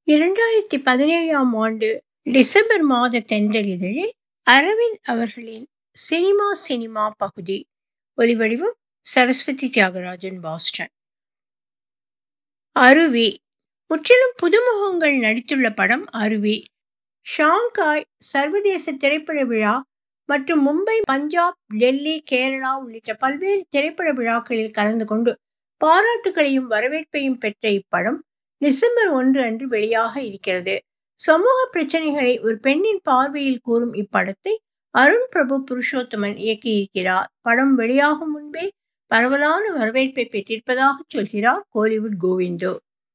இரண்டாயிரத்தி பதினேழாம் ஆண்டு டிசம்பர் மாத தென்றலிதழில் அரவிந்த் அவர்களின் சினிமா சினிமா பகுதி ஒலிவடிவம் சரஸ்வதி தியாகராஜன் பாஸ்டன் அருவி முற்றிலும் புதுமுகங்கள் நடித்துள்ள படம் அருவி ஷாங்காய் சர்வதேச திரைப்பட விழா மற்றும் மும்பை பஞ்சாப் டெல்லி கேரளா உள்ளிட்ட பல்வேறு திரைப்பட விழாக்களில் கலந்து கொண்டு பாராட்டுகளையும் வரவேற்பையும் பெற்ற இப்படம் டிசம்பர் ஒன்று அன்று வெளியாக இருக்கிறது சமூக பிரச்சனைகளை ஒரு பெண்ணின் பார்வையில் கூறும் இப்படத்தை அருண் பிரபு புருஷோத்தமன் இயக்கியிருக்கிறார் படம் வெளியாகும் முன்பே பரவலான வரவேற்பை பெற்றிருப்பதாக சொல்கிறார் கோலிவுட் கோவிந்தோ